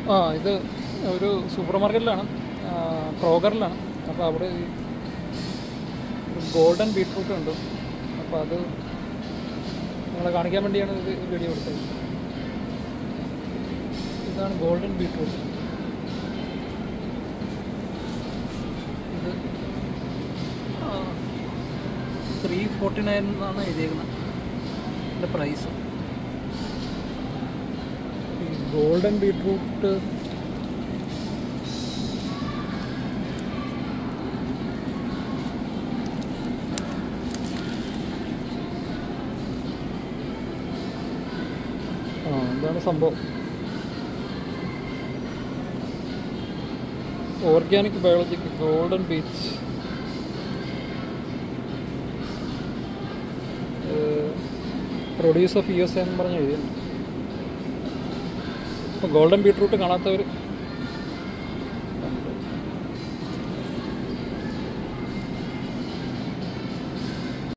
ആ ഇത് ഒരു സൂപ്പർ മാർക്കറ്റിലാണ് ക്രോഗറിലാണ് അപ്പോൾ അവിടെ ഈ ഗോൾഡൻ ബീട്രൂട്ട് ഉണ്ട് അപ്പോൾ അത് നിങ്ങളെ കാണിക്കാൻ വേണ്ടിയാണ് ഇത് വീഡിയോ എടുത്തത് ഇതാണ് ഗോൾഡൻ ബീട്രൂട്ട് ഇത് ത്രീ ഫോർട്ടി നയൻ എന്നാണ് എഴുതിയേക്കുന്നത് ഇതിൻ്റെ പ്രൈസ് ഈ ഗോൾഡൻ ബീട്രൂട്ട് ആ എന്താണ് സംഭവം organic biologic golden beet produce of U S എന്ന് പറഞ്ഞ് എഴുതിയിട്ടുണ്ട് അപ്പോൾ ഗോൾഡൻ ബീട്രൂട്ട് കാണാത്തവർ